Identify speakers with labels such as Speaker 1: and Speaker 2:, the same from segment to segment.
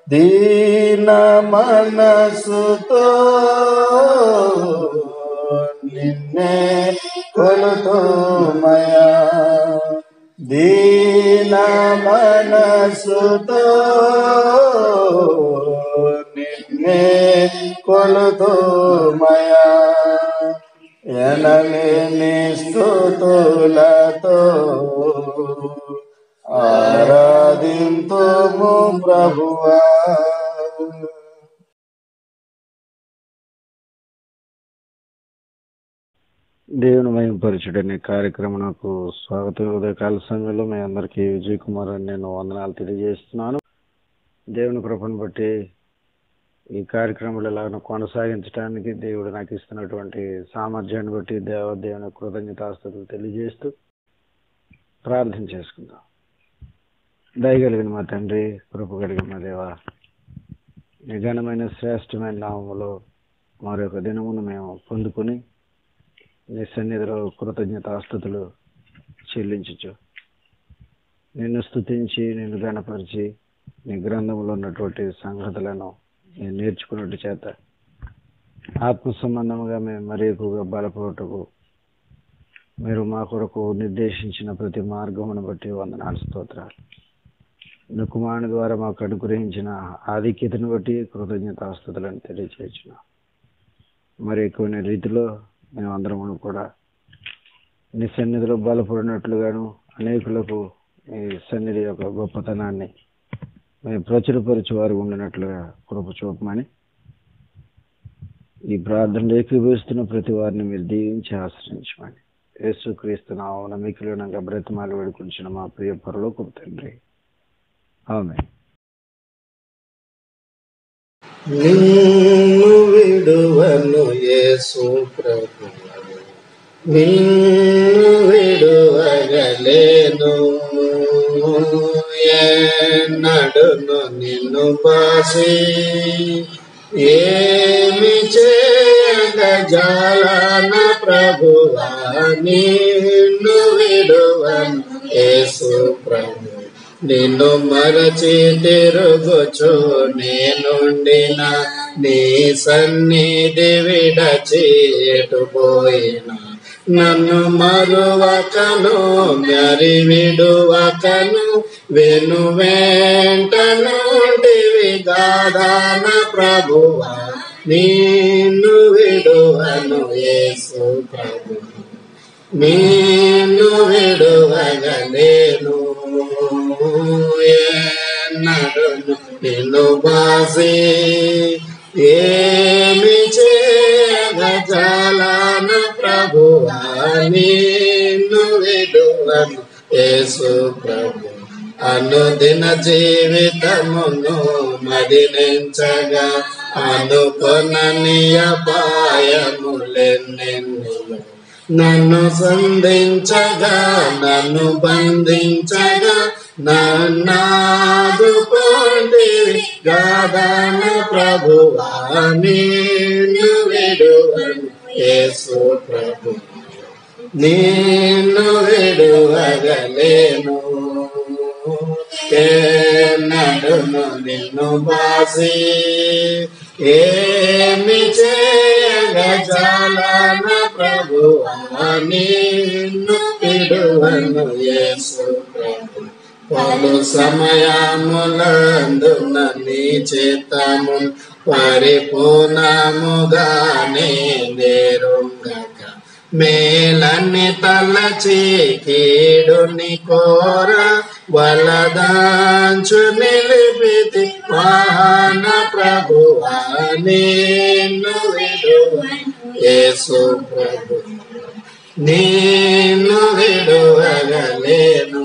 Speaker 1: దీన మనసుతో నిన్నే కొలుతుమయా దీన మనసుతో నిన్నే కొలుతుమయా ఎనలేని స్థుతులతో ఆరాధింతుము ప్రభువా
Speaker 2: దేవుని మహింపరచుడనే కార్యక్రమంకు స్వాగతం ఉదయకాల సమయంలో మీ అందరికీ విజయ్ కుమార్ అని నేను వందనాలు తెలియజేస్తున్నాను దేవుని కృపను బట్టి ఈ కార్యక్రమాలు ఎలాగో కొనసాగించడానికి దేవుడు నాకు ఇస్తున్నటువంటి సామర్థ్యాన్ని బట్టి దేవ దేవుని కృతజ్ఞతాస్తుతులు తెలియజేస్తూ ప్రార్థన చేసుకుందాం దయగలిగిన మా తండ్రి కృప కలిగిన మా దేవ నిజమైన శ్రేష్టమైన నామములో మరొక దినమును మేము పొందుకొని నీ సన్నిధిలో కృతజ్ఞతాస్థుతులు చెల్లించచ్చు నిన్ను స్తుతించి నిన్ను గణపరిచి నీ గ్రంథంలో ఉన్నటువంటి సంగతులను నేను నేర్చుకున్నట్టు చేత ఆత్మ సంబంధముగా మేము మరీ ఎక్కువగా బలపడటకు మీరు మా కొరకు నిర్దేశించిన ప్రతి మార్గమును బట్టి వందనాలు స్తోత్రాలు నీ కుమారుని ద్వారా మాకు అనుగ్రహించిన ఆధిక్యతను బట్టి కృతజ్ఞతాస్థుతులను తెలియచేసిన మరి కొన్ని రీతిలో మేమందరము కూడా నీ సన్నిధిలో బలపడినట్లుగాను అనేకులకు నీ సన్నిధి యొక్క గొప్పతనాన్ని మేము ప్రచురపరిచి వారు ఉండినట్లుగా కృప చూపమని ఈ ప్రార్థన ఏకీభవిస్తున్న ప్రతి వారిని మీరు దీవించి ఆశ్రయించమని యేసుక్రీస్తు నామమున మికిలినంగా బ్రతిమాలు వేడుకుంటున్న మా ప్రియ పరలోకపు తండ్రి ఆమె
Speaker 1: నిన్ను విడువను యేసు ప్రభు నిన్ను విడువగలేను ఎన్నడును నిన్ను బాసి ఏమి చేయగ జాలన ప్రభువా నిన్ను విడువను యేసు ప్రభు నిన్ను మరచి తిరుగుచు నేనుండిన నీ సన్నిధి విడచి ఎటుపోయిన నన్ను మరువకను మరి విడువకను వెను వెంటనుంటివి గాదాన ప్రభువా నిన్ను విడువను యేసు ప్రభు నిన్ను విడువగలేను ఎన్నడును నిన్ను బాసి ఏమి చేయగలన ప్రభువా నిన్ను విడువను యేసు ప్రభు అనుదిన జీవితమును మదిలించగా అనుకొనని అపాయములెన్నెన్నో నన్ను సంధించగా నన్ను బంధించగా నన్నాదు పొందివి గాదాన ప్రభువా నేను విడువను యేసు ప్రభు నేను విడువగలేను నడును నిన్ను బాసి ఏమి చేయగలన ప్రభువా నిన్ను విడువను యేసు ప్రభు పలు సమయములందున నీ చేతము పరిపూర్ణముగానే నేరుంగక మేలన్ని తలచి కీడుని కోర వలదాంచు నిలిపితి మహాన ప్రభువా నిన్ను విడువను యేసు ప్రభు నిన్ను విడువగలేను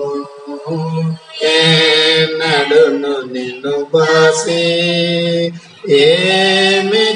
Speaker 1: ఏనడును నిన్ను బాసి ఏమి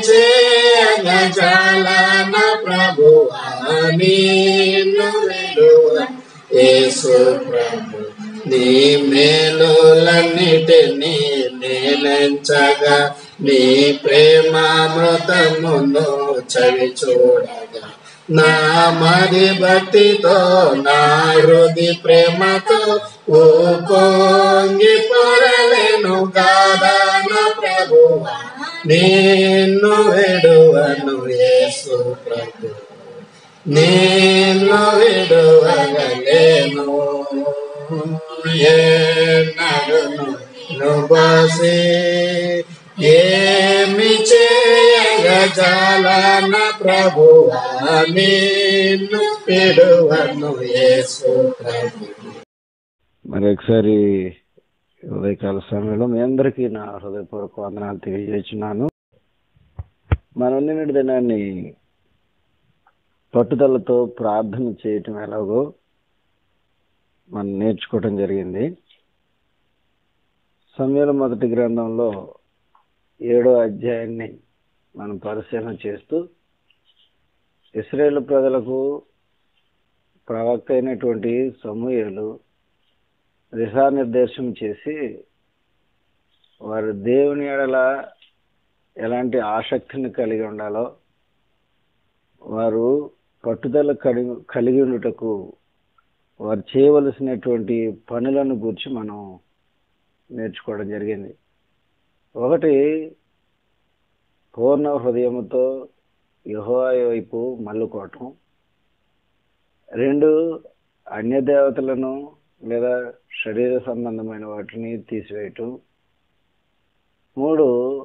Speaker 1: చేయగలన ప్రభువా నిన్ను విడువను యేసు ప్రభు నీ మేలులన్నిటినీ నేలంచగా నీ ప్రేమామృతమును చవి చూడగా నా మరి భక్తితో నా హృది ప్రేమతో ఓ పొంగి పొరలేను కాదా నా ప్రభువా నిన్ను విడువను యేసు ప్రభు నిన్ను విడువగలేను ఏనడును నుబసి ఏమి చేయగజాలన ప్రభువా నిన్ను విడువను యేసు ప్రభు
Speaker 2: మరి ఒకసారి ఉదయకాల సమయంలో మీ అందరికీ నా హృదయపూర్వక వందనాలు తెలియజేస్తున్నాను మనం నిన్నటి దినాన్ని పట్టుదలతో ప్రార్థన చేయటం ఎలాగో మనం నేర్చుకోవటం జరిగింది సమయాల మొదటి గ్రంథంలో ఏడో అధ్యాయాన్ని మనం పరిశీలన చేస్తూ ఇస్రాయేల్ ప్రజలకు ప్రవక్త అయినటువంటి సమూహలు దిశానిర్దేశం చేసి వారు దేవుని ఎడల ఎలాంటి ఆసక్తిని కలిగి ఉండాలో వారు పట్టుదల కలిగి కలిగి ఉండుటకు వారు చేయవలసినటువంటి పనులను గురించి మనం నేర్చుకోవడం జరిగింది ఒకటి పూర్ణ హృదయముతో యెహోవా వైపు మల్లుకోవటం రెండు అన్య దేవతలను లేదా శరీర సంబంధమైన వాటిని తీసివేయటం మూడు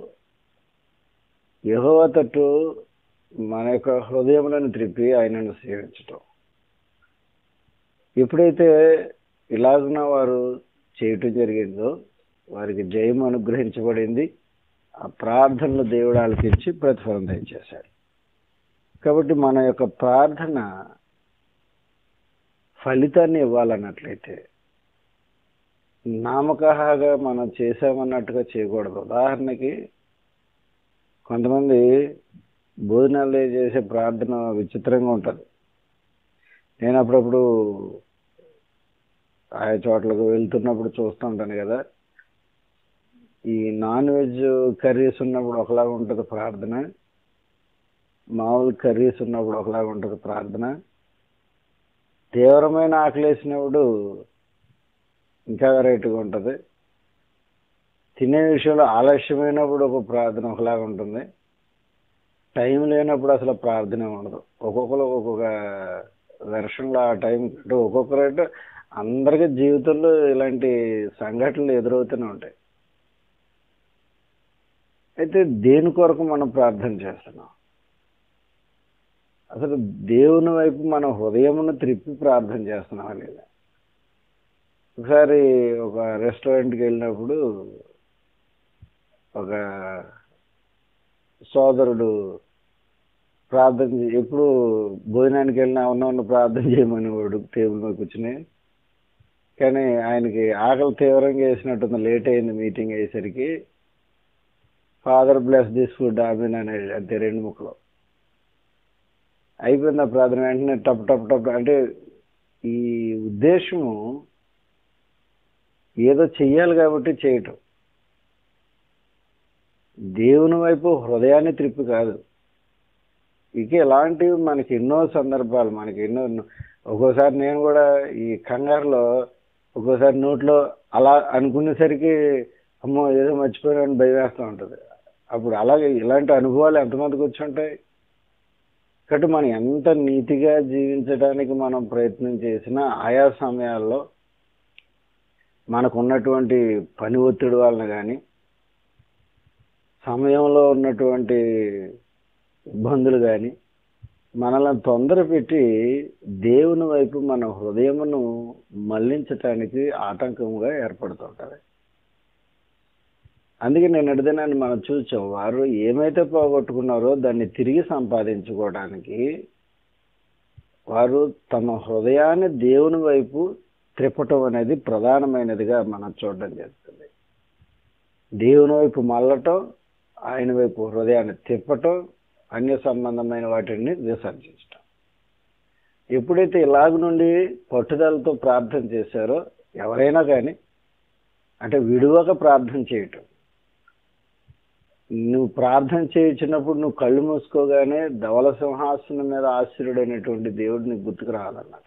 Speaker 2: యహోవ తట్టు మన యొక్క హృదయములను త్రిప్పి ఆయనను సేవించటం ఎప్పుడైతే ఇలాగున వారు చేయటం జరిగిందో వారికి జయం అనుగ్రహించబడింది ఆ ప్రార్థనలు దేవుడు ఆలకించి ప్రతిఫలం దయచేశాడు కాబట్టి మన యొక్క ప్రార్థన ఫలితాన్ని ఇవ్వాలన్నట్లయితే నామకహాగా మనం చేసామన్నట్టుగా చేయకూడదు ఉదాహరణకి కొంతమంది భోజనాలు చేసే ప్రార్థన విచిత్రంగా ఉంటుంది నేను అప్పుడప్పుడు ఆయా చోట్లకు వెళ్తున్నప్పుడు చూస్తూ ఉంటాను కదా ఈ నాన్ వెజ్ కర్రీస్ ఉన్నప్పుడు ఒకలాగా ఉంటుంది ప్రార్థన మామూలు కర్రీస్ ఉన్నప్పుడు ఒకలాగా ఉంటుంది ప్రార్థన తీవ్రమైన ఆకలి వేసినప్పుడు ఇంకా వెరైటీగా ఉంటుంది తినే విషయంలో ఆలస్యమైనప్పుడు ఒక ప్రార్థన ఒకలాగా ఉంటుంది టైం లేనప్పుడు అసలు ప్రార్థన ఉండదు ఒక్కొక్కరు ఒక్కొక్క వెర్షన్లో ఆ టైం అంటే ఒక్కొక్కరు అందరికీ జీవితంలో ఇలాంటి సంఘటనలు ఎదురవుతూనే ఉంటాయి అయితే దేని కొరకు మనం ప్రార్థన చేస్తున్నాం అసలు దేవుని వైపు మన హృదయమును త్రిప్పి ప్రార్థన చేస్తున్నామా లేదా ఒకసారి ఒక రెస్టారెంట్కి వెళ్ళినప్పుడు ఒక సోదరుడు ప్రార్థన చే- ఎప్పుడు భోజనానికి వెళ్ళినా ఉన్న ఉన్న ప్రార్థన చేయమని వాడు టేబుల్ మీద కూర్చుని కానీ ఆయనకి ఆకలి తీవ్రంగా వేసినట్టుంది లేట్ అయింది మీటింగ్ అయ్యేసరికి father bless this food amen అని అంతే రెండు ముక్కలు అయిపోయింది ఆ ప్రార్థన వెంటనే టప్ టప్ టప్ అంటే ఈ ఉద్దేశము ఏదో చెయ్యాలి కాబట్టి చేయటం దేవుని వైపు హృదయాన్ని త్రిప్పి కాదు ఇక ఇలాంటివి మనకి ఎన్నో సందర్భాలు మనకి ఎన్నో ఎన్నో- ఒక్కోసారి నేను కూడా ఈ కంగారులో ఒక్కోసారి నోట్లో అలా అనుకునేసరికి అమ్మో ఏదో మర్చిపోయానని భయం వేస్తూ ఉంటుంది అప్పుడు అలాగే ఇలాంటి అనుభవాలు ఎంతమందికి వచ్చి ఉంటాయి కాబట్టి మనం ఎంత నీతిగా జీవించడానికి మనం ప్రయత్నం చేసినా ఆయా సమయాల్లో మనకు ఉన్నటువంటి పని ఒత్తిడి వలన కానీ సమయంలో ఉన్నటువంటి ఇబ్బందులు కానీ మనల్ని తొందర పెట్టి దేవుని వైపు మన హృదయమును మళ్లించటానికి ఆటంకంగా ఏర్పడుతుంటారు అందుకే నేను అడిగినాన్ని మనం చూసాం వారు ఏమైతే పోగొట్టుకున్నారో దాన్ని తిరిగి సంపాదించుకోవడానికి వారు తమ హృదయాన్ని దేవుని వైపు త్రిప్పటం అనేది ప్రధానమైనదిగా మనం చూడడం జరుగుతుంది దేవుని వైపు మళ్ళటం ఆయన వైపు హృదయాన్ని తిప్పటం అన్య సంబంధమైన వాటిని విసర్జించటం ఎప్పుడైతే ఇలాగ నుండి పట్టుదలతో ప్రార్థన చేశారో ఎవరైనా కానీ అంటే విడువక ప్రార్థన చేయటం నువ్వు ప్రార్థన చేయించినప్పుడు నువ్వు కళ్ళు మూసుకోగానే ధవల సింహాసనం మీద ఆశ్చర్యుడైనటువంటి దేవుడు నీకు గుర్తుకు రావాలన్నమాట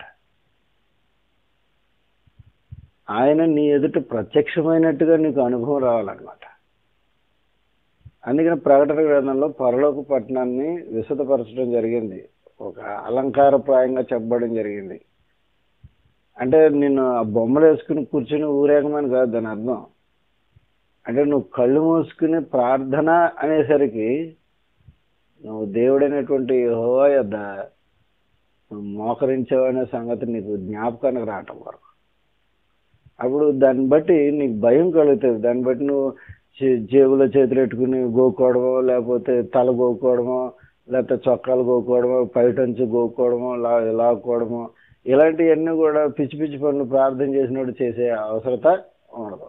Speaker 2: ఆయన నీ ఎదుట ప్రత్యక్షమైనట్టుగా నీకు అనుభవం రావాలన్నమాట అందుకని ప్రకటన గ్రంథంలో పరలోక పట్టణాన్ని విశదపరచడం జరిగింది ఒక అలంకారప్రాయంగా చెప్పడం జరిగింది అంటే నేను ఆ బొమ్మలు వేసుకుని కూర్చొని ఊరేగమని కాదు దాని అర్థం అంటే నువ్వు కళ్ళు మూసుకుని ప్రార్థన అనేసరికి నువ్వు దేవుడైనటువంటి యెహోవా యొద్ద నువ్వు మోకరించావనే సంగతి నీకు జ్ఞాపకానికి రావటం వరకు అప్పుడు దాన్ని బట్టి నీకు భయం కలుగుతుంది దాన్ని బట్టి నువ్వు చే- జేబులో చేతులు పెట్టుకుని గోక్కోవడమో లేకపోతే తల గోక్కోవడమో లేకపోతే చొక్కాలు గోక్కోవడమో పైటంచి గోక్కోవడమో లా లాక్కోవడమో ఇలాంటివన్నీ కూడా పిచ్చి పిచ్చి పనులు ప్రార్థన చేసినట్టు చేసే అవసరత ఉండదు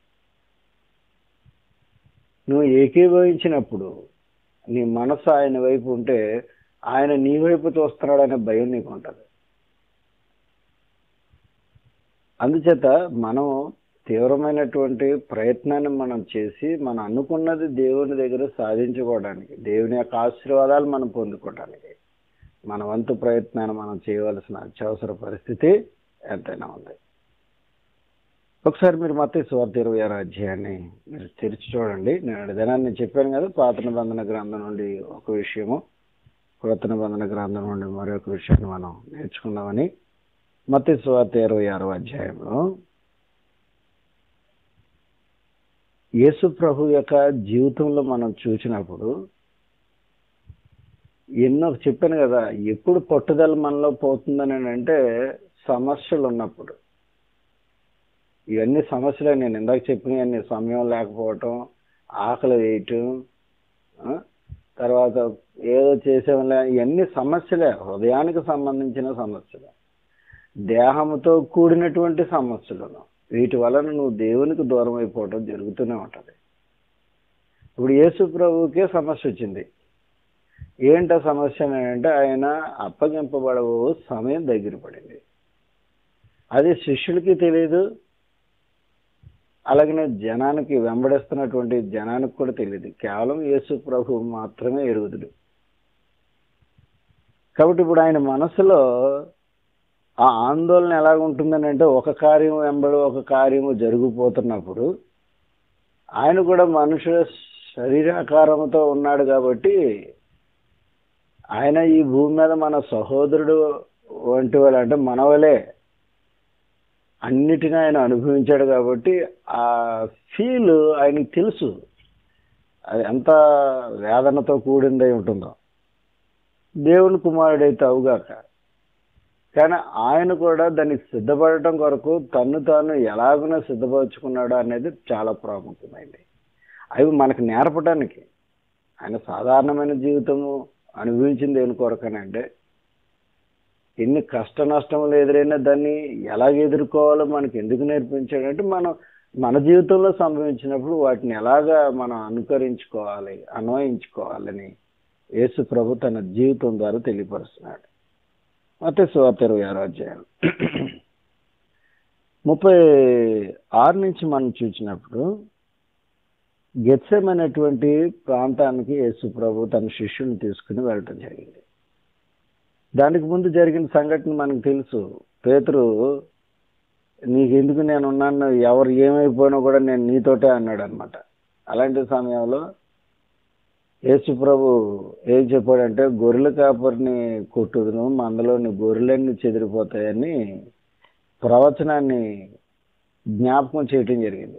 Speaker 2: నువ్వు ఏకీభవించినప్పుడు నీ మనసు ఆయన వైపు ఉంటే ఆయన నీ వైపు చూస్తున్నాడనే భయం నీకు ఉంటుంది అందుచేత మనం తీవ్రమైనటువంటి ప్రయత్నాన్ని మనం చేసి మనం అనుకున్నది దేవుని దగ్గర సాధించుకోవడానికి దేవుని యొక్క ఆశీర్వాదాలు మనం పొందుకోవడానికి మన వంతు ప్రయత్నాన్ని మనం చేయవలసిన అత్యవసర పరిస్థితి ఎంతైనా ఉంది ఒకసారి మీరు మత స్వార్థ ఇరవై ఆరు అధ్యాయాన్ని మీరు తెరిచి చూడండి నేను దినాన్ని చెప్పాను కదా పాత నిబంధన గ్రంథం నుండి ఒక విషయము కొత్త నిబంధన గ్రంథం నుండి మరొక విషయాన్ని మనం నేర్చుకుందామని మత స్వార్థ ఇరవై ఆరో అధ్యాయంలో యేసు ప్రభు యొక్క జీవితంలో మనం చూసినప్పుడు ఎన్నో చెప్పాను కదా ఎప్పుడు పట్టుదల మనలో పోతుందని అంటే సమస్యలు ఉన్నప్పుడు ఇవన్నీ సమస్యలే నేను ఇందాక చెప్పినవన్నీ సమయం లేకపోవటం ఆకలి వేయటం ఆ, తర్వాత ఏదో చేసేవాళ్ళ ఇవన్నీ సమస్యలే హృదయానికి సంబంధించిన సమస్యలే దేహంతో కూడినటువంటి సమస్యలను వీటి వలన నువ్వు దేవునికి దూరం అయిపోవటం జరుగుతూనే ఉంటది ఇప్పుడు యేసు ప్రభువుకే సమస్య వచ్చింది ఏంట సమస్య అని అంటే ఆయన అప్పగింపబడవు సమయం దగ్గర పడింది అది శిష్యులకి తెలియదు అలాగనే జనానికి వెంబడిస్తున్నటువంటి జనానికి కూడా తెలియదు కేవలం యేసు ప్రభు మాత్రమే ఎరుగుదుడు కాబట్టి ఇప్పుడు ఆయన మనసులో ఆ ఆందోళన ఎలాగ ఉంటుందని అంటే ఒక కార్యం వెంబడి ఒక కార్యము జరిగిపోతున్నప్పుడు ఆయన కూడా మనుషుల శరీరాకారంతో ఉన్నాడు కాబట్టి ఆయన ఈ భూమి మీద మన సహోదరుడు వంటి వాళ్ళు అంటే మనవలే అన్నిటినీ ఆయన అనుభవించాడు కాబట్టి ఆ ఫీల్ ఆయనకి తెలుసు అది ఎంత వేదనతో కూడిందై ఉంటుందో దేవుని కుమారుడైతే అవుగాక కానీ ఆయన కూడా దానికి సిద్ధపడటం కొరకు తన్ను తాను ఎలాగునో సిద్ధపరచుకున్నాడు అనేది చాలా ప్రాముఖ్యమైనది అవి మనకు నేర్పడానికి ఆయన సాధారణమైన జీవితము అనుభవించింది దేని కొరకనంటే ఎన్ని కష్ట నష్టములు ఎదురైనా దాన్ని ఎలాగ ఎదుర్కోవాలో మనకి ఎందుకు నేర్పించాడంటే మనం మన జీవితంలో సంభవించినప్పుడు వాటిని ఎలాగా మనం అనుకరించుకోవాలి అన్వయించుకోవాలని యేసు ప్రభు తన జీవితం ద్వారా తెలియపరుస్తున్నాడు ಮತ್ತೆ సువార్త ఇరవై ఆరో అధ్యాయం ముప్పై ఆరు నుంచి మనం చూసినప్పుడు గెత్సమైనటువంటి ప్రాంతానికి యేసు ప్రభు తన శిష్యుని తీసుకుని వెళ్ళటం జరిగింది దానికి ముందు జరిగిన సంఘటన మనకు తెలుసు పేతురు నీకెందుకు నేను ఉన్నాను ఎవరు ఏమైపోయినా కూడా నేను నీతోటే అన్నాడు అనమాట అలాంటి సమయంలో యేసు ప్రభు ఏం చెప్పాడంటే గొర్రెల కాపరిని కొట్టుదును మందలోని గొర్రెలన్నీ చెదిరిపోతాయని ప్రవచనాన్ని జ్ఞాపకం చేయటం జరిగింది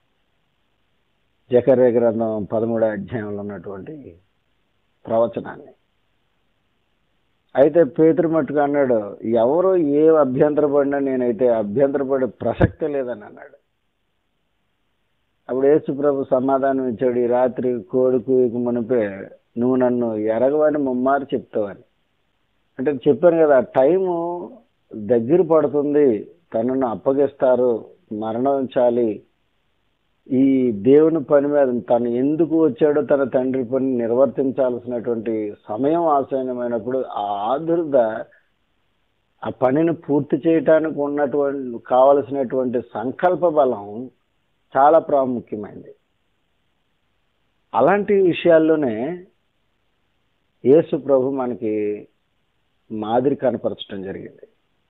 Speaker 2: జకర్య గ్రంథం పదమూడో అధ్యాయంలో ఉన్నటువంటి ప్రవచనాన్ని అయితే పేతురు మట్టుకు అన్నాడు ఎవరు ఏ అభ్యంతరపడినా నేనైతే అభ్యంతరపడే ప్రసక్తే లేదని అన్నాడు అప్పుడు యేసు ప్రభు సమాధానం ఇచ్చాడు ఈ రాత్రి కోడుకు మునిపే నువ్వు నన్ను ఎరగవని ముమ్మారు చెప్తావని అంటే చెప్పాను కదా టైము దగ్గర పడుతుంది తనను అప్పగిస్తారు మరణించాలి ఈ దేవుని పని మీద తను ఎందుకు వచ్చాడో తన తండ్రి పని నిర్వర్తించాల్సినటువంటి సమయం ఆసన్నమైనప్పుడు ఆ ఆదుర్ద ఆ పనిని పూర్తి చేయటానికి ఉన్నటువంటి కావలసినటువంటి సంకల్ప బలం చాలా ప్రాముఖ్యమైనది అలాంటి విషయాల్లోనే యేసు ప్రభు మనకి మాదిరి కనపరచడం జరిగింది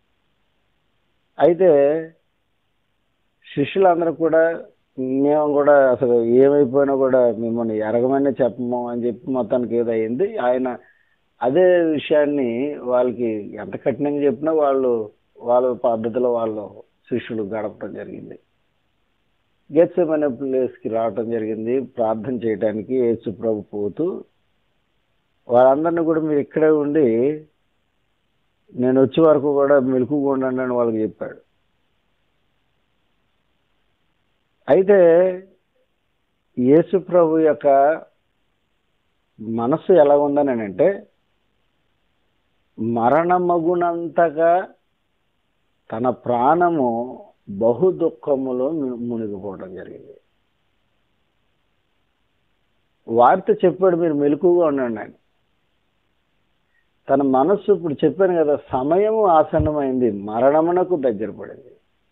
Speaker 2: అయితే శిష్యులందరూ కూడా మేము కూడా అసలు ఏమైపోయినా కూడా మిమ్మల్ని ఎరగమని చెప్పము అని చెప్పి మొత్తానికి ఏదో అయింది ఆయన అదే విషయాన్ని వాళ్ళకి ఎంత కఠినంగా చెప్పినా వాళ్ళు వాళ్ళ పద్ధతిలో వాళ్ళు శిష్యులు గడపడం జరిగింది గెత్సెమనే ప్లేస్కి రావటం జరిగింది ప్రార్థన చేయడానికి యేసు ప్రభు పోతూ వాళ్ళందరినీ కూడా మీరు ఇక్కడే ఉండి నేను వచ్చే వరకు కూడా మెలకుగా ఉండండి అని వాళ్ళకి చెప్పాడు అయితే యేసు ప్రభు యొక్క మనస్సు ఎలా ఉందని అంటే మరణమగునంతగా తన ప్రాణము బహు దుఃఖములో ము- మునిగిపోవడం జరిగింది వారితో చెప్పాడు మీరు మెలకుగా ఉండండి అని తన మనస్సు ఇప్పుడు చెప్పాను కదా సమయము ఆసన్నమైంది మరణమునకు దగ్గర పడింది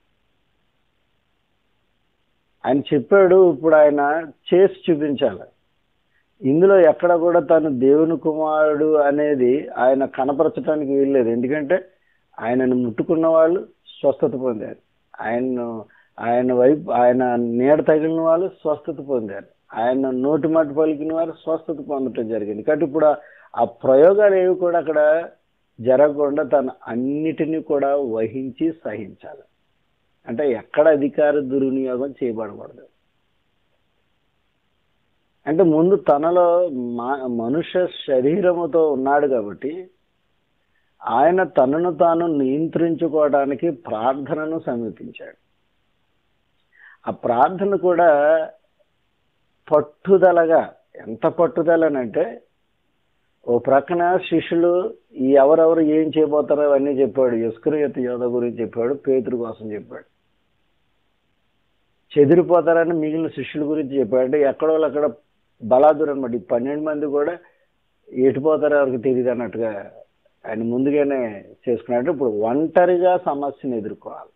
Speaker 2: ఆయన చెప్పాడు ఇప్పుడు ఆయన చేసి చూపించాలి ఇందులో ఎక్కడ కూడా తను దేవుని కుమారుడు అనేది ఆయన కనపరచడానికి వీల్లేదు ఎందుకంటే ఆయనను ముట్టుకున్న వాళ్ళు స్వస్థత పొందారు ఆయన్ను ఆయన వైపు ఆయన నీడ తగిలిన వాళ్ళు స్వస్థత పొందారు ఆయన నోటి మాట పలికిన వారు స్వస్థత పొందటం జరిగింది కాబట్టి ఇప్పుడు ఆ- ఆ ప్రయోగాలు ఏవి కూడా అక్కడ జరగకుండా తను అన్నిటినీ కూడా వహించి సహించాలి అంటే ఎక్కడ అధికార దుర్వినియోగం చేయబడకూడదు అంటే ముందు తనలో మా- మనుష్య శరీరముతో ఉన్నాడు కాబట్టి ఆయన తనను తాను నియంత్రించుకోవడానికి ప్రార్థనను సమీపించాడు ఆ ప్రార్థన కూడా పట్టుదలగా ఎంత పట్టుదలనంటే ఓ ప్రక్కన శిష్యులు ఈ ఎవరెవరు ఏం చేయబోతారో అవన్నీ చెప్పాడు యస్కరియత యోధ గురించి చెప్పాడు పేతురు కోసం చెప్పాడు చెదిరిపోతారని మిగిలిన శిష్యుల గురించి చెప్పాడు ఎక్కడో వాళ్ళు అక్కడ బలాదురు అనమాట ఈ పన్నెండు మంది కూడా ఎటుపోతారో ఎవరికి తెలియదు అన్నట్టుగా ఆయన ముందుగానే చేసుకున్నాడు ఇప్పుడు ఒంటరిగా సమస్యను ఎదుర్కోవాలి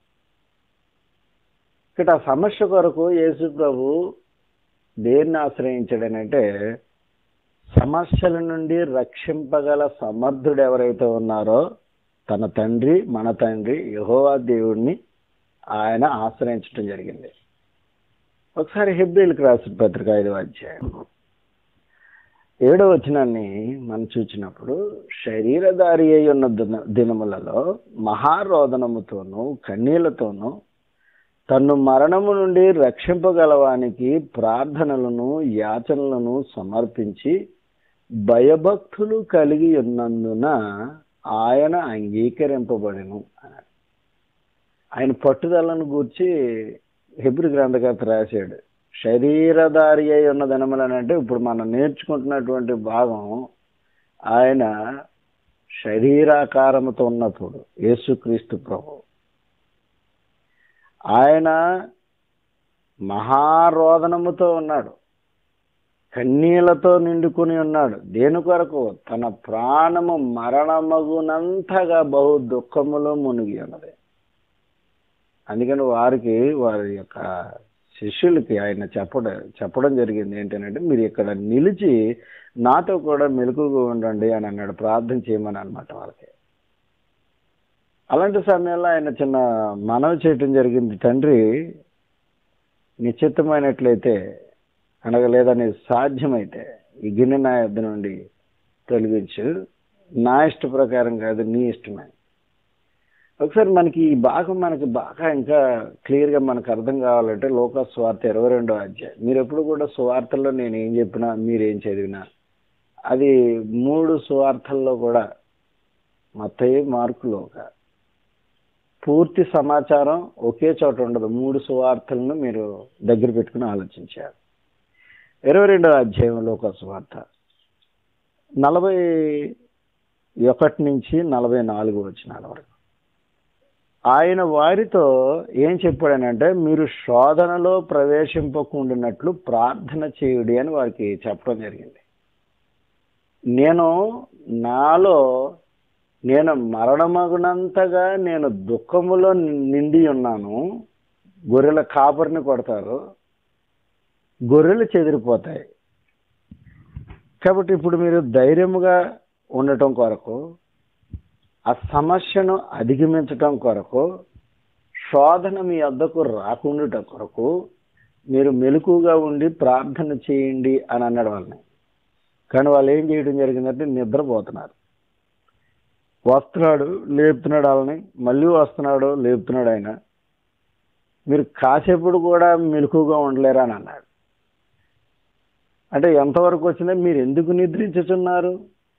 Speaker 2: ఇక్కడ ఆ సమస్య కొరకు యేసు ప్రభు దేన్ని ఆశ్రయించాడనంటే సమస్యల నుండి రక్షింపగల సమర్థుడు ఎవరైతే ఉన్నారో తన తండ్రి మన తండ్రి యహోవా దేవుడిని ఆయన ఆశ్రయించడం జరిగింది ఒకసారి హెబ్రిల్కి రాసిన పత్రిక ఐదవ అధ్యాయం ఏడో వచనాన్ని మనం చూచినప్పుడు శరీరధారి అయి ఉన్న దిన దినములలో మహారోదనముతోనూ కన్నీళ్లతోనూ తన్ను మరణము నుండి రక్షింపగలవానికి ప్రార్థనలను యాచనలను సమర్పించి భయభక్తులు కలిగి ఉన్నందున ఆయన అంగీకరింపబడెను అన్నాడు ఆయన పట్టుదలను గూర్చి హెబ్రి గ్రంథకర్త రాశాడు శరీరధారి అయి ఉన్న దినములనంటే ఇప్పుడు మనం నేర్చుకుంటున్నటువంటి భాగం ఆయన శరీరాకారముతో ఉన్నప్పుడు యేసుక్రీస్తు ప్రభు ఆయన మహారోదనముతో ఉన్నాడు కన్నీళ్లతో నిండుకుని ఉన్నాడు దేని కొరకు తన ప్రాణము మరణమగునంతగా బహు దుఃఖములో మునిగి ఉన్నది అందుకని వారికి వారి యొక్క శిష్యులకి ఆయన చెప్పడం చెప్పడం జరిగింది ఏంటంటే మీరు ఇక్కడ నిలిచి నాతో కూడా మెలకుగా ఉండండి అని అన్నాడు ప్రార్థన చేయమని అనమాట వాళ్ళకి అలాంటి సమయంలో ఆయన చిన్న మనవి చేయటం జరిగింది తండ్రి నిశ్చితమైనట్లయితే అనగా లేదా నీకు సాధ్యమైతే ఈ గిన్నె నా యొద్ద నుండి తొలగించు నా ఇష్ట ప్రకారం కాదు నీ ఇష్టమే ఒకసారి మనకి ఈ భాగం మనకి బాగా ఇంకా క్లియర్గా మనకు అర్థం కావాలంటే లోక స్వార్థ ఇరవై రెండో అధ్యాయం మీరు ఎప్పుడు కూడా సువార్తల్లో నేను ఏం చెప్పినా మీరు ఏం చదివినా అది మూడు సువార్తల్లో కూడా మత్తయి మార్కులో ఒక పూర్తి సమాచారం ఒకే చోట ఉండదు మూడు సువార్తలను మీరు దగ్గర పెట్టుకుని ఆలోచించారు ఇరవై రెండవ అధ్యాయంలో ఒక సువార్త నలభై ఒకటి నుంచి నలభై నాలుగు వచ్చినాల వరకు ఆయన వారితో ఏం చెప్పాడనంటే మీరు శోధనలో ప్రవేశింపకుండానట్లు ప్రార్థన చేయుడి అని వారికి చెప్పడం జరిగింది నేను నాలో నేను మరణమగునంతగా నేను దుఃఖములో నిండి ఉన్నాను గొర్రెల కాపరిని కొడతారు గొర్రెలు చెదిరిపోతాయి కాబట్టి ఇప్పుడు మీరు ధైర్యముగా ఉండటం కొరకు ఆ సమస్యను అధిగమించటం కొరకు శోధన మీ వద్దకు రాకుండుట కొరకు మీరు మెలకుగా ఉండి ప్రార్థన చేయండి అని అన్నాడు వాళ్ళని కానీ వాళ్ళు ఏం చేయడం జరిగిందంటే నిద్రపోతున్నారు వస్తున్నాడు లేపుతున్నాడు వాళ్ళని మళ్ళీ వస్తున్నాడు లేపుతున్నాడు ఆయన మీరు కాసేపుడు కూడా మెలకుగా ఉండలేరా అని అన్నాడు అంటే ఎంతవరకు వచ్చిందో మీరు ఎందుకు నిద్రించుతున్నారు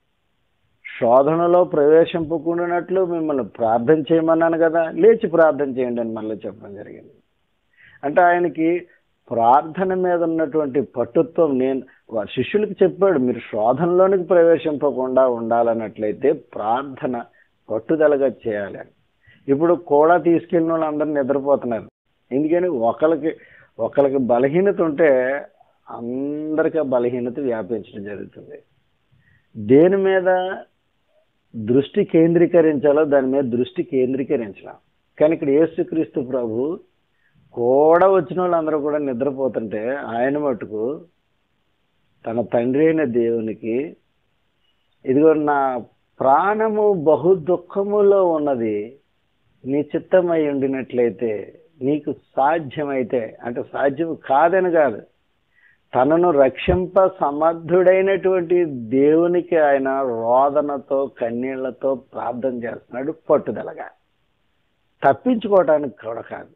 Speaker 2: శోధనలో ప్రవేశింపకుండానట్లు మిమ్మల్ని ప్రార్థన చేయమన్నాను కదా లేచి ప్రార్థన చేయండి అని మళ్ళీ చెప్పడం జరిగింది అంటే ఆయనకి ప్రార్థన మీద ఉన్నటువంటి పట్టుత్వం నేను వా- శిష్యులకు చెప్పాడు మీరు శోధనలోనికి ప్రవేశింపకుండా ఉండాలన్నట్లయితే ప్రార్థన పట్టుదలగా చేయాలి అని ఇప్పుడు కూడా తీసుకెళ్ళిన వాళ్ళందరూ నిద్రపోతున్నారు ఎందుకని ఒకరికి ఒకరికి బలహీనత ఉంటే అందరికీ ఆ బలహీనత వ్యాపించడం జరుగుతుంది దేని మీద దృష్టి కేంద్రీకరించాలో దాని మీద దృష్టి కేంద్రీకరించడం కానీ ఇక్కడ యేసుక్రీస్తు ప్రభు కూడా వచ్చిన వాళ్ళందరూ కూడా నిద్రపోతుంటే ఆయన మటుకు తన తండ్రి అయిన దేవునికి ఇదిగో నా ప్రాణము బహు దుఃఖములో ఉన్నది నీ చిత్తమై ఉండినట్లయితే నీకు సాధ్యమైతే అంటే సాధ్యం కాదని కాదు తనను రక్షింప సమర్థుడైనటువంటి దేవునికి ఆయన రోదనతో కన్నీళ్లతో ప్రార్థన చేస్తున్నాడు పట్టుదలగా తప్పించుకోవటానికి కూడా కాదు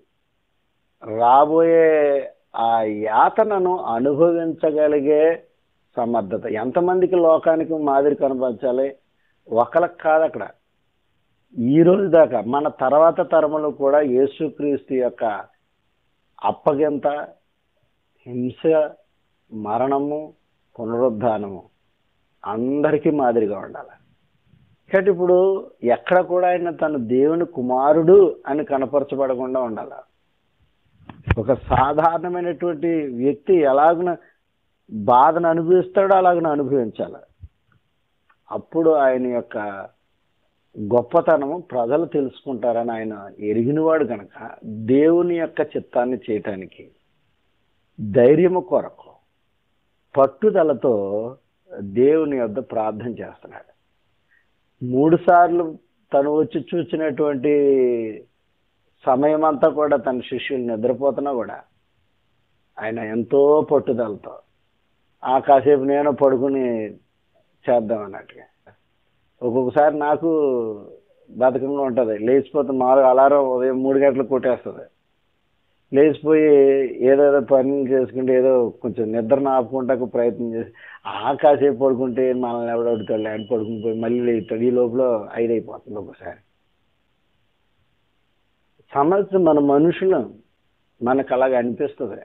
Speaker 2: రాబోయే ఆ యాతనను అనుభవించగలిగే సమర్థత ఎంతమందికి లోకానికి మాదిరి కనపరచాలి ఒకరికి కాదు అక్కడ ఈ రోజు దాకా మన తర్వాత తరములు కూడా యేసుక్రీస్తు యొక్క అప్పగింత హింస మరణము పునరుద్ధానము అందరికీ మాదిరిగా ఉండాలి కాబట్టి ఇప్పుడు ఎక్కడ కూడా ఆయన తను దేవుని కుమారుడు అని కనపరచబడకుండా ఉండాలి ఒక సాధారణమైనటువంటి వ్యక్తి ఎలాగున బాధను అనుభవిస్తాడో అలాగన అనుభవించాలి అప్పుడు ఆయన యొక్క గొప్పతనము ప్రజలు తెలుసుకుంటారని ఆయన ఎరిగినవాడు కనుక దేవుని యొక్క చిత్తాన్ని చేయటానికి ధైర్యము కొరకు పట్టుదలతో దేవుని యొద్ద ప్రార్థన చేస్తున్నాడు మూడు సార్లు తను వచ్చి చూసినటువంటి సమయం అంతా కూడా తన శిష్యులు నిద్రపోతున్నా కూడా ఆయన ఎంతో పట్టుదలతో ఆ కాసేపు నేను పడుకుని చేద్దాం అన్నట్టుగా ఒక్కొక్కసారి నాకు బతకంగా ఉంటుంది లేచిపోతే మామూలుగా అలారం ఉదయం మూడు గంటలకు కొట్టేస్తుంది లేచిపోయి ఏదేదో పని చేసుకుంటే ఏదో కొంచెం నిద్రను ఆపుకుంటాకు ప్రయత్నం చేసి ఆ కాసేపు పడుకుంటే మనల్ని ఎవడో అడుగుతాడు అని పడుకుని పోయి మళ్ళీ లేస్తాడు ఈ లోపల ఐదు అయిపోతుంది ఒకసారి సమస్య మన మనుషులం మనకు అలాగ అనిపిస్తుంది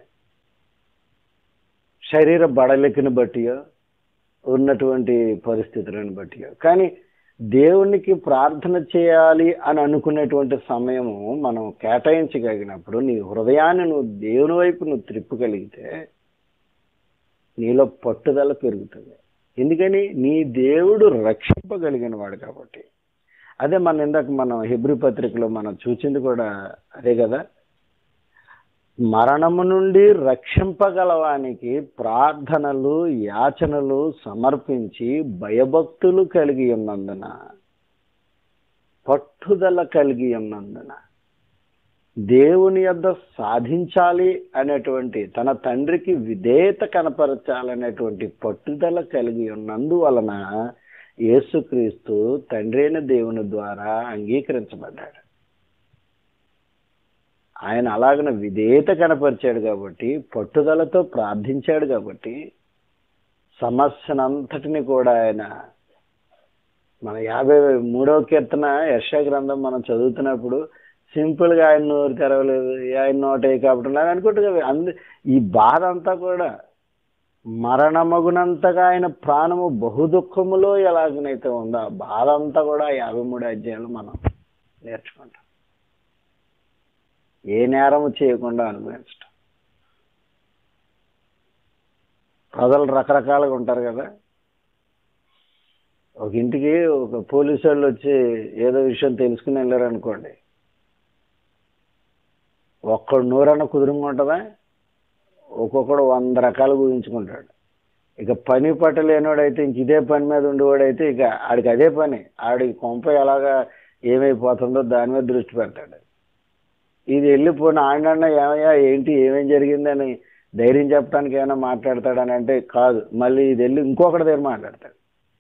Speaker 2: శరీర బడలెక్కిన బట్టియో ఉన్నటువంటి పరిస్థితులను బట్టియో కానీ దేవునికి ప్రార్థన చేయాలి అని అనుకునేటువంటి సమయము మనం కేటాయించగలిగినప్పుడు నీ హృదయాన్ని నువ్వు దేవుని వైపు నువ్వు త్రిప్పగలిగితే నీలో పట్టుదల పెరుగుతుంది ఎందుకని నీ దేవుడు రక్షింపగలిగిన వాడు కాబట్టి అదే మన ఇందాక మనం హెబ్రి పత్రికలో మనం చూసింది కూడా అదే కదా మరణము నుండి రక్షింపగలవానికి ప్రార్థనలు యాచనలు సమర్పించి భయభక్తులు కలిగి ఉన్నందున పట్టుదల కలిగి ఉన్నందున దేవుని యొద్ద సాధించాలి అనేటువంటి తన తండ్రికి విధేయత కనపరచాలనేటువంటి పట్టుదల కలిగి ఉన్నందువలన యేసుక్రీస్తు తండ్రి అయిన దేవుని ద్వారా అంగీకరించబడ్డాడు ఆయన అలాగన విధేయత కనపరిచాడు కాబట్టి పట్టుదలతో ప్రార్థించాడు కాబట్టి సమస్యనంతటిని కూడా ఆయన మన యాభై మూడవ కీర్తన యశ గ్రంథం మనం చదువుతున్నప్పుడు సింపుల్ గా ఆయన నోరు తెరవలేదు ఆయన నోటే కాబట్టి అనుకుంటే అందు ఈ బాధ అంతా కూడా మరణమగునంతగా ఆయన ప్రాణము బహు దుఃఖములో ఎలాగనైతే ఉందో ఆ బాధ అంతా కూడా యాభై మూడు అధ్యాయులు మనం నేర్చుకుంటాం ఏ నేరము చేయకుండా అనుభవించటం ప్రజలు రకరకాలుగా ఉంటారు కదా ఒక ఇంటికి ఒక పోలీసు వాళ్ళు వచ్చి ఏదో విషయం తెలుసుకుని వెళ్ళారు అనుకోండి ఒక్కడు నూరన్న కుదురుగా ఉంటుందా ఒక్కొక్కడు వంద రకాలు ఊహించుకుంటాడు ఇక పని పట్టలేనోడైతే ఇంక ఇదే పని మీద ఉండేవాడైతే ఇక ఆడికి అదే పని ఆడికి కొంప ఎలాగా ఏమైపోతుందో దాని మీద దృష్టి పెడతాడు ఇది వెళ్ళిపోయిన ఆడినన్న ఏమయ్యా ఏంటి ఏమేం జరిగిందని ధైర్యం చెప్పడానికి ఏమైనా మాట్లాడతాడని అంటే కాదు మళ్ళీ ఇది వెళ్ళి ఇంకొకటి దగ్గర మాట్లాడతాడు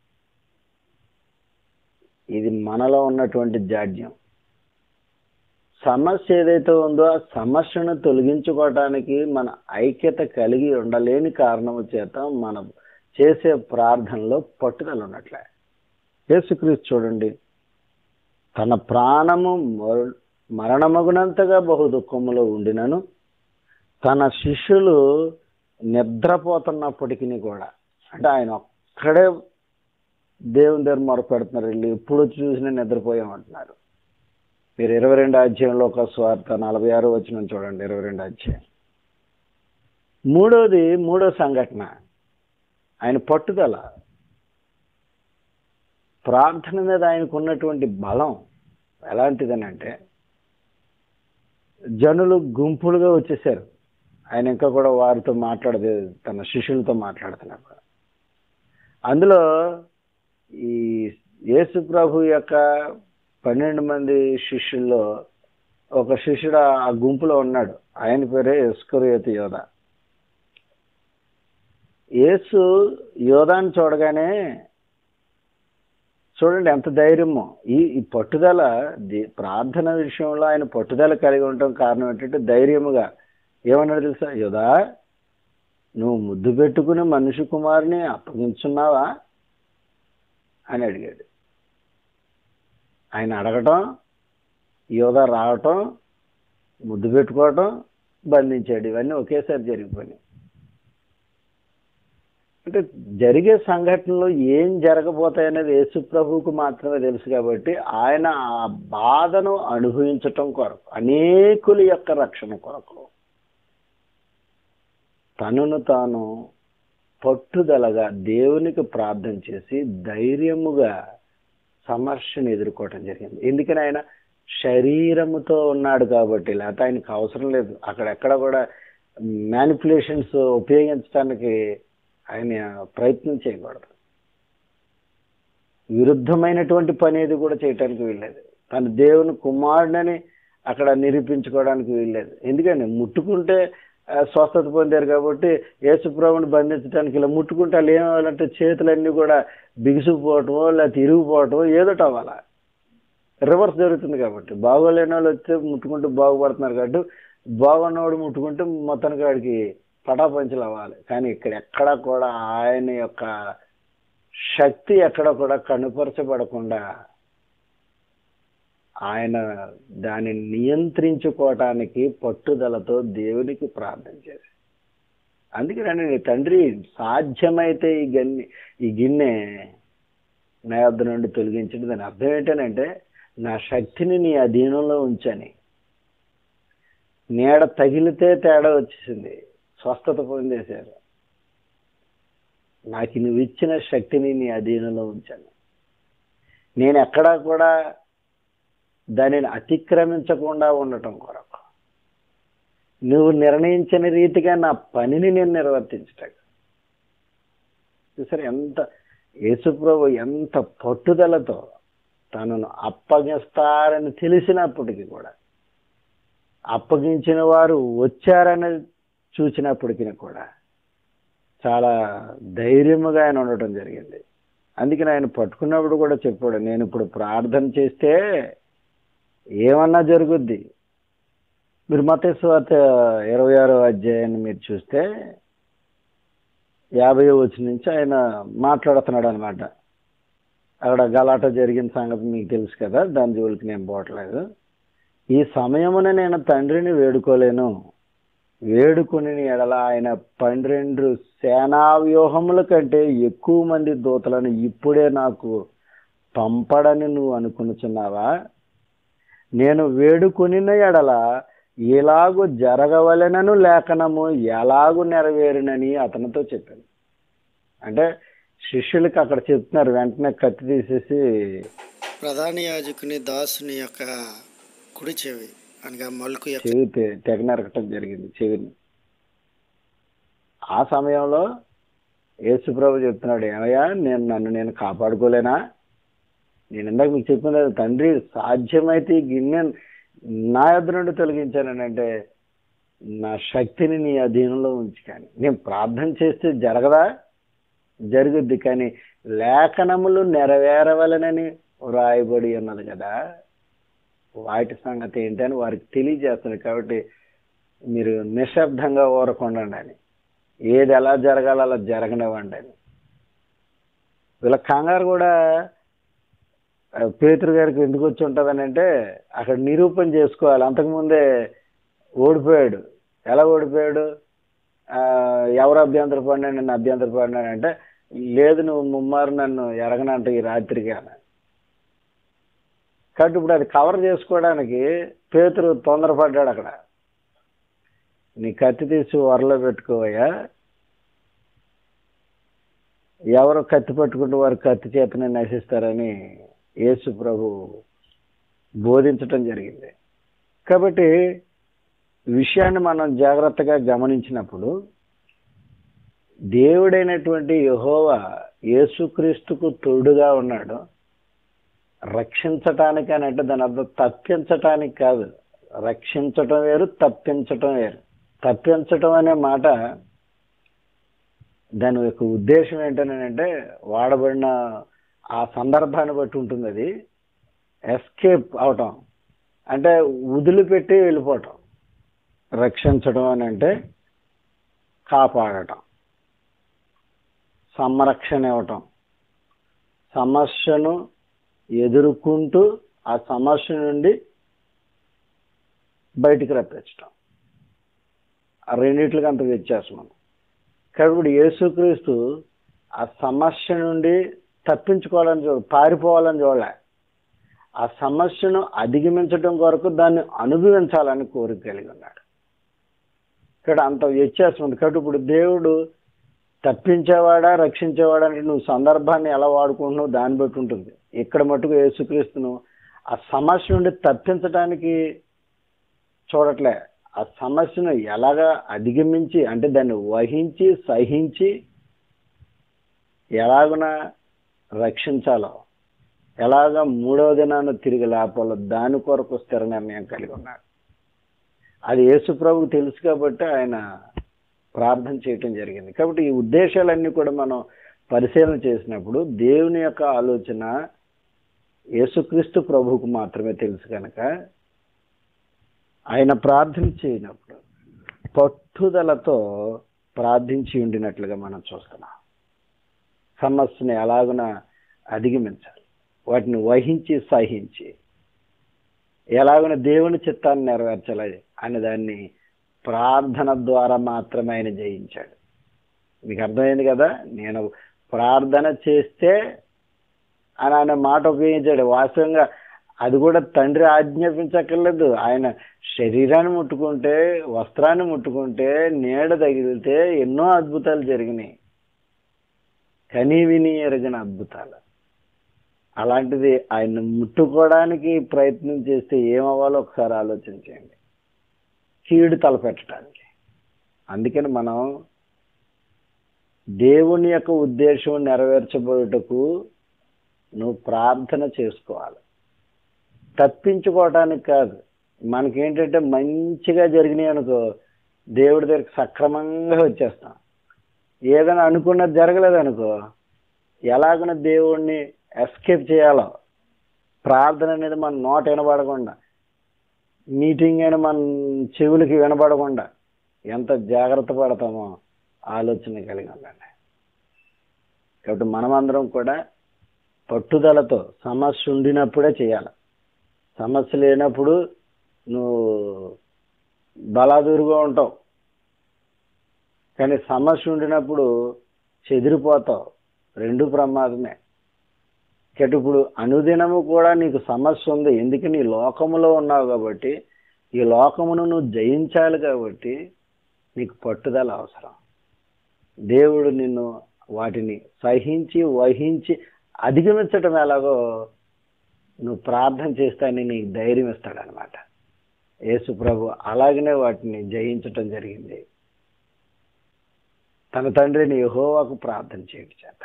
Speaker 2: ఇది మనలో ఉన్నటువంటి జాడ్యం సమస్య ఏదైతే ఉందో ఆ సమస్యను తొలగించుకోవటానికి మన ఐక్యత కలిగి ఉండలేని కారణము చేత మనం చేసే ప్రార్థనలో పట్టుదల ఉన్నట్లే యేసుక్రీస్తు చూడండి తన ప్రాణము మరు- మరణమగునంతగా బహు దుఃఖములో ఉండినను తన శిష్యులు నిద్రపోతున్నప్పటికీ కూడా అంటే ఆయన ఒక్కడే దేవుని దగ్గర మొరపెడుతున్నారు వీళ్ళు ఎప్పుడు చూసినా నిద్రపోయామంటున్నారు మీరు ఇరవై రెండు అధ్యాయంలో ఒక స్వార్థ నలభై ఆరు వచ్చిన చూడండి ఇరవై రెండు అధ్యాయం మూడోది మూడో సంఘటన ఆయన పట్టుదల ప్రార్థన మీద ఆయనకు ఉన్నటువంటి బలం ఎలాంటిదనంటే జనులు గుంపులుగా వచ్చేసారు ఆయన ఇంకా కూడా వారితో మాట్లాడదు తన శిష్యులతో మాట్లాడుతున్నారు అందులో ఈ యేసు ప్రభు యొక్క పన్నెండు మంది శిష్యుల్లో ఒక శిష్యుడు ఆ గుంపులో ఉన్నాడు ఆయన పేరే ఇస్కరియోతి యోధ యేసు యోధాన్ని చూడగానే చూడండి ఎంత ధైర్యమో ఈ ఈ పట్టుదల ది- ప్రార్థన విషయంలో ఆయన పట్టుదల కలిగి ఉండటం కారణం ఏంటంటే ధైర్యముగా ఏమన్నాడు తెలుసా యోధా నువ్వు ముద్దు పెట్టుకుని మనిషి కుమారుని అప్పగించున్నావా అని అడిగాడు ఆయన అడగటం యోధ రావటం ముద్దు పెట్టుకోవటం బంధించాడు ఇవన్నీ ఒకేసారి జరిగిపోయినాయి అంటే జరిగే సంఘటనలో ఏం జరగబోతాయనేది యేసు ప్రభువుకు మాత్రమే తెలుసు కాబట్టి ఆయన ఆ బాధను అనుభవించటం కొరకు అనేకుల యొక్క రక్షణ కొరకు తనను తాను పట్టుదలగా దేవునికి ప్రార్థన చేసి ధైర్యముగా సమస్యను ఎదుర్కోవటం జరిగింది ఎందుకని ఆయన శరీరముతో ఉన్నాడు కాబట్టి లేకపోతే ఆయనకు అవసరం లేదు అక్కడెక్కడ కూడా మ్యానిపులేషన్స్ ఉపయోగించడానికి ఆయన ప్రయత్నం చేయకూడదు విరుద్ధమైనటువంటి పని ఏది కూడా చేయటానికి వీల్లేదు తన దేవుని కుమారుడని అక్కడ నిరూపించుకోవడానికి వీల్లేదు ఎందుకంటే ముట్టుకుంటే ఆ, స్వస్థత పొందారు కాబట్టి యేసుప్రభుని బంధించడానికి ఇలా ముట్టుకుంటే వాళ్ళు ఏమవ్వాలంటే చేతులన్నీ కూడా బిగుసుకుపోవటమో లేకపోతే ఇరిగిపోవటమో ఏదోటి అవ్వాలా రివర్స్ జరుగుతుంది కాబట్టి బాగోలేని వాళ్ళు వచ్చి ముట్టుకుంటూ బాగుపడుతున్నారు కాబట్టి బాగున్నవాడు ముట్టుకుంటే మొత్తానికి వాడికి పటాపంచలు అవ్వాలి కానీ ఇక్కడ ఎక్కడ కూడా ఆయన యొక్క శక్తి ఎక్కడ కూడా కనుపరచబడకుండా ఆయన దానిని నియంత్రించుకోవటానికి పట్టుదలతో దేవునికి ప్రార్థన చేసి అందుకని నీ తండ్రి సాధ్యమైతే ఈ గన్ని ఈ గిన్నె నా వద్ద నుండి తొలగించండి దాని అర్థం ఏంటనంటే నా శక్తిని నీ అధీనంలో ఉంచని నీడ తగిలితే తేడా వచ్చేసింది స్వస్థత పొందేశారు నాకు నువ్వు ఇచ్చిన శక్తిని నీ అధీనంలో ఉంచాను నేను ఎక్కడా కూడా దానిని అతిక్రమించకుండా ఉండటం కొరకు నువ్వు నిర్ణయించిన రీతిగా నా పనిని నేను నిర్వర్తించటం చూసారు ఎంత యేసుప్రభు ఎంత పట్టుదలతో తనను అప్పగిస్తారని తెలిసినప్పటికీ కూడా అప్పగించిన వారు వచ్చారని చూసినప్పటికీ కూడా చాలా ధైర్యముగా ఆయన ఉండటం జరిగింది అందుకని ఆయన పట్టుకున్నప్పుడు కూడా చెప్పాడు నేను ఇప్పుడు ప్రార్థన చేస్తే ఏమన్నా జరుగుద్ది మీరు మతేశ్వాత ఇరవై ఆరో అధ్యాయాన్ని మీరు చూస్తే యాభై వచ్చి నుంచి ఆయన మాట్లాడుతున్నాడు అనమాట అక్కడ గలాట జరిగిన సంగతి మీకు తెలుసు కదా దాని జోలికి నేను పోవట్లేదు ఈ సమయమున నేను తండ్రిని వేడుకోలేను వేడుకుని ఎడల ఆయన పన్నెండు సేనా వ్యూహముల కంటే ఎక్కువ మంది దూతలను ఇప్పుడే నాకు పంపడని నువ్వు అనుకునుచున్నావా నేను వేడుకుని ఎడల ఎలాగు జరగవలెనను లేఖనము ఎలాగు నెరవేరునని అతనితో చెప్పాను అంటే శిష్యులకి అక్కడ చెప్తున్నారు వెంటనే కత్తి తీసేసి
Speaker 3: ప్రధాన యాజకుని దాసుని యొక్క కుడి చెవి అనగా మలుకు యొక్క
Speaker 2: చెవి తె- తెగ నరకటం జరిగింది చెవిని ఆ సమయంలో యేసు ప్రభు చెప్తున్నాడు ఏమయ్యా నేను నన్ను నేను కాపాడుకోలేనా నేను ఇందాక మీకు చెప్పింది అది, తండ్రి సాధ్యమైతే ఈ గిన్నె నా యొద్ద నుండి తొలగించానంటే నా శక్తిని నీ అధీనంలో ఉంచి కానీ నేను ప్రార్థన చేస్తే జరగదా జరుగుద్ది కానీ లేఖనములు నెరవేరవలనని వ్రాయబడి ఉన్నది కదా వాటి సంగతి ఏంటని వారికి తెలియజేస్తుంది కాబట్టి మీరు నిశ్శబ్దంగా ఊరకుండండి అని ఏది ఎలా జరగాలో అలా జరగనివ్వండి అని వీళ్ళ కంగారు కూడా ఆ, పేతురు గారికి ఎందుకు వచ్చి ఉంటుందని అంటే అక్కడ నిరూపణ చేసుకోవాలి అంతకుముందే ఓడిపోయాడు ఎలా ఓడిపోయాడు ఆ, ఎవరు అభ్యంతర పడినా నన్ను అభ్యంతర పడినాడు అంటే లేదు నువ్వు ముమ్మారు నన్ను ఎరగనంట ఈ రాత్రికి అని కాబట్టి ఇప్పుడు అది కవర్ చేసుకోవడానికి పేతురు తొందరపడ్డాడు అక్కడ నీ కత్తి తీసి వరలో పెట్టుకోవయ్యా ఎవరు కత్తి పట్టుకుంటూ వారు కత్తి చేతనే నశిస్తారని యేసు ప్రభు బోధించటం జరిగింది కాబట్టి విషయాన్ని మనం జాగ్రత్తగా గమనించినప్పుడు దేవుడైనటువంటి యహోవా యేసుక్రీస్తుకు తోడుగా ఉన్నాడు రక్షించటానికి అని అంటే దాని అర్థం తప్పించటానికి కాదు రక్షించటం వేరు తప్పించటం వేరు తప్పించటం అనే మాట దాని యొక్క ఉద్దేశం ఏంటనంటే వాడబడిన ఆ సందర్భాన్ని బట్టి ఉంటుంది అది ఎస్కేప్ అవటం అంటే వదిలిపెట్టి వెళ్ళిపోవటం రక్షించడం అని అంటే కాపాడటం సంరక్షణ ఇవ్వటం సమస్యను ఎదుర్కొంటూ ఆ సమస్య నుండి బయటికి రప్పించటం ఆ రెండిట్లకి అంత వ్యత్యాసం ఉంది కాబట్టి ఇప్పుడు యేసుక్రీస్తు ఆ సమస్య నుండి తప్పించుకోవాలని చూడ పారిపోవాలని చూడలే ఆ సమస్యను అధిగమించడం కొరకు దాన్ని అనుభవించాలని కోరిక కలిగి ఉన్నాడు ఇక్కడ అంత వ్యత్యాసం ఉంది కాబట్టి ఇప్పుడు దేవుడు తప్పించేవాడా రక్షించేవాడా అంటే నువ్వు సందర్భాన్ని ఎలా వాడుకుంటున్నావు దాన్ని బట్టి ఉంటుంది ఇక్కడ మటుకు యేసుక్రీస్తును ఆ సమస్య నుండి తప్పించడానికి చూడట్లే ఆ సమస్యను ఎలాగా అధిగమించి అంటే దాన్ని వహించి సహించి ఎలాగున రక్షించాలో ఎలాగ మూడవ దినాన్ని తిరిగి లేపాలో దాని కొరకు స్థిర నిర్ణయం కలిగి ఉన్నాడు అది యేసు ప్రభుకు తెలుసు కాబట్టి ఆయన ప్రార్థన చేయటం జరిగింది కాబట్టి ఈ ఉద్దేశాలన్నీ కూడా మనం పరిశీలన చేసినప్పుడు దేవుని యొక్క ఆలోచన యేసుక్రీస్తు ప్రభువుకు మాత్రమే తెలుసు కనుక ఆయన ప్రార్థన చేయనప్పుడు పట్టుదలతో ప్రార్థించి ఉండినట్లుగా మనం చూస్తున్నాం సమస్యని ఎలాగున అధిగమించాలి వాటిని వహించి సహించి ఎలాగున దేవుని చిత్తాన్ని నెరవేర్చాలి అనే దాన్ని ప్రార్థన ద్వారా మాత్రమే ఆయన జయించాడు మీకు అర్థమైంది కదా నేను ప్రార్థన చేస్తే అని ఆయన మాట ఉపయోగించాడు వాస్తవంగా అది కూడా తండ్రి ఆజ్ఞాపించక్కర్లేదు ఆయన శరీరాన్ని ముట్టుకుంటే వస్త్రాన్ని ముట్టుకుంటే నీడ తగిలితే ఎన్నో అద్భుతాలు జరిగినాయి కనీ విని ఎరగిన అద్భుతాలు అలాంటిది ఆయన ముట్టుకోవడానికి ప్రయత్నం చేస్తే ఏమవ్వాలో ఒకసారి ఆలోచించండి కీడు తలపెట్టడానికి అందుకని మనం దేవుని యొక్క ఉద్దేశం నెరవేర్చబోయేటకు నువ్వు ప్రార్థన చేసుకోవాలి తప్పించుకోవటానికి కాదు మనకేంటంటే మంచిగా జరిగినాయి అనుకో దేవుడి దగ్గరికి సక్రమంగా వచ్చేస్తాం ఏదైనా అనుకున్నది జరగలేదు అనుకో ఎలాగన దేవుణ్ణి ఎస్కేప్ చేయాలో ప్రార్థన అనేది మన నోట వినబడకుండా మీటింగ్ అయినా మన చెవులకి వినబడకుండా ఎంత జాగ్రత్త పడతామో ఆలోచన కలిగి ఉండండి కాబట్టి మనమందరం కూడా పట్టుదలతో సమస్య ఉండినప్పుడే చేయాలి సమస్య లేనప్పుడు నువ్వు బలాదూరుగా ఉంటావు కానీ సమస్య ఉండినప్పుడు చెదిరిపోతావు రెండు ప్రమాదమే కాబట్టి ఇప్పుడు అనుదినము కూడా నీకు సమస్య ఉంది ఎందుకని ఈ లోకములో ఉన్నావు కాబట్టి ఈ లోకమును నువ్వు జయించాలి కాబట్టి నీకు పట్టుదల అవసరం దేవుడు నిన్ను వాటిని సహించి వహించి అధిగమించటం ఎలాగో నువ్వు ప్రార్థన చేస్తానని నీకు ధైర్యం ఇస్తాడనమాట యేసు ప్రభు అలాగనే వాటిని జయించటం జరిగింది తన తండ్రిని యెహోవాకు ప్రార్థన చేయండి చేత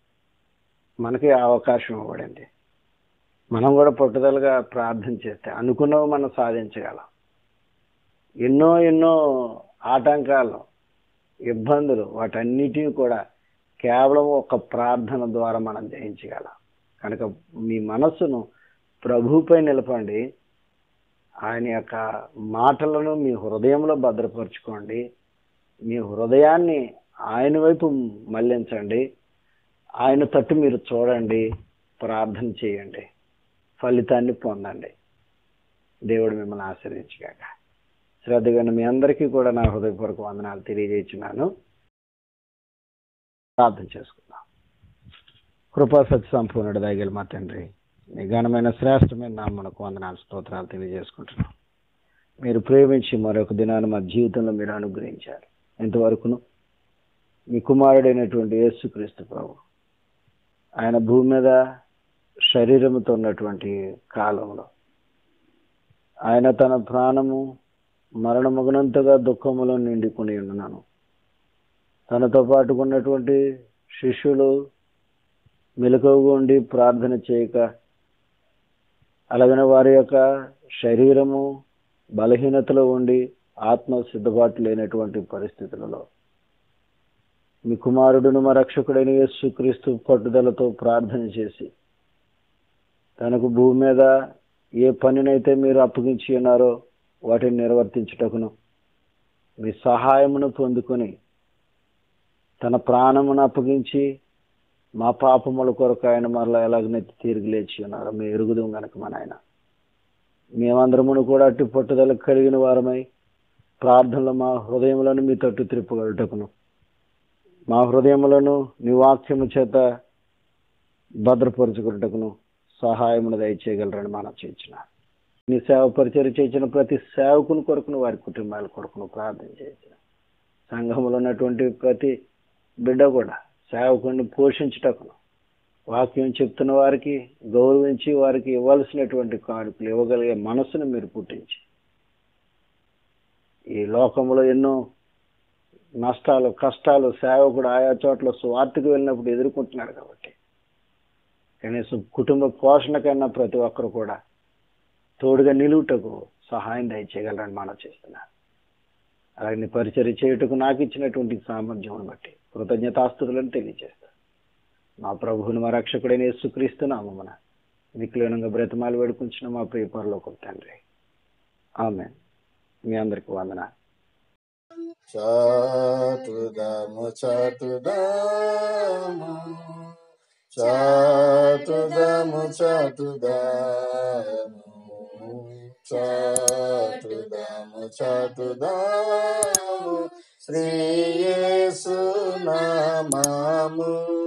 Speaker 2: మనకి ఆ అవకాశం ఇవ్వబడింది మనం కూడా పట్టుదలగా ప్రార్థన చేస్తే అనుకున్నవి మనం సాధించగలం ఎన్నో ఎన్నో ఆటంకాలు ఇబ్బందులు వాటన్నిటిని కూడా కేవలం ఒక ప్రార్థన ద్వారా మనం జయించగలం కనుక మీ మనస్సును ప్రభుపై నిలపండి ఆయన యొక్క మాటలను మీ హృదయంలో భద్రపరచుకోండి మీ హృదయాన్ని ఆయన వైపు మళ్లించండి ఆయన తట్టు మీరు చూడండి ప్రార్థన చేయండి ఫలితాన్ని పొందండి దేవుడు మిమ్మల్ని ఆశ్రయించగాక శ్రద్ధగా మీ అందరికీ కూడా నా హృదయపూర్వక వందనాలు తెలియజేస్తున్నాను ప్రార్థన చేసుకుందాం కృపా సత్య సంపూర్ణుడు దయగల మా తండ్రి మీ ఘనమైన శ్రేష్టమైన నామనకు వందనాలు స్తోత్రాలు తెలియజేసుకుంటున్నాం మీరు ప్రేమించి మరొక దినాన్ని మా జీవితంలో మీరు అనుగ్రహించారు ఇంతవరకును మీ కుమారుడైనటువంటి యేసుక్రీస్తు ప్రభు ఆయన భూమి మీద శరీరంతో ఉన్నటువంటి కాలంలో ఆయన తన ప్రాణము మరణమగునంతగా దుఃఖములో నిండుకుని ఉన్నాను తనతో పాటు ఉన్నటువంటి శిష్యులు మెలకువగా ఉండి ప్రార్థన చేయక అలాగనే వారి యొక్క శరీరము బలహీనతలో ఉండి ఆత్మ సిద్ధపాటు లేనటువంటి పరిస్థితులలో మీ కుమారుడును మా రక్షకుడైన యేసుక్రీస్తు పట్టుదలతో ప్రార్థన చేసి తనకు భూమి మీద ఏ పనినైతే మీరు అప్పగించి ఉన్నారో వాటిని నిర్వర్తించుటకును మీ సహాయమును పొందుకొని తన ప్రాణమును అప్పగించి మా పాపముల కొరకు ఆయన మరలా ఎలాగనైతే తిరిగి లేచి ఉన్నారో మీ ఎరుగుదాం గనక మన ఆయన మేమందరమును కూడా అట్టి పట్టుదల కలిగిన వారమై ప్రార్థనలు మా హృదయములను మీ తట్టు త్రిప్పగలుటకును మా హృదయములను నీ వాక్యము చేత భద్రపరుచుకున్నటకును సహాయమును దయచేయగలరని మనం చేయించిన నీ సేవ పరిచయం చేసిన ప్రతి సేవకుని కొరకును వారి కుటుంబాల కొరకును ప్రార్థన చేయించిన సంఘంలో ఉన్నటువంటి ప్రతి బిడ్డ కూడా సేవకుని పోషించుటకును వాక్యం చెప్తున్న వారికి గౌరవించి వారికి ఇవ్వాల్సినటువంటి కానుకలు ఇవ్వగలిగే మనసును మీరు పుట్టించి ఈ లోకంలో ఎన్నో నష్టాలు కష్టాలు సేవకుడు ఆయా చోట్ల స్వార్థకు వెళ్ళినప్పుడు ఎదుర్కొంటున్నాడు కాబట్టి కనీసం కుటుంబ పోషణకైనా ప్రతి ఒక్కరు కూడా తోడుగా నిలువుటకు సహాయం దయచేయగలరని మనం చేస్తున్నారు అలాగే పరిచయం చేయుటకు నాకు ఇచ్చినటువంటి సామర్థ్యం బట్టి కృతజ్ఞతాస్తుతులను తెలియజేస్తాను మా ప్రభువుని మా రక్షకుడైన యేసుక్రీస్తు నామమున విక్లీనంగా బ్రతమాలు వేడుకుంటున్న మా ప్రియ పరలోకం తండ్రి ఆమె మీ అందరికి వందన
Speaker 1: చాటుదాము చాటుదాము చాటుదాము చాటుదాము చాటుదాము చాటుదాము శ్రీయేసు నామము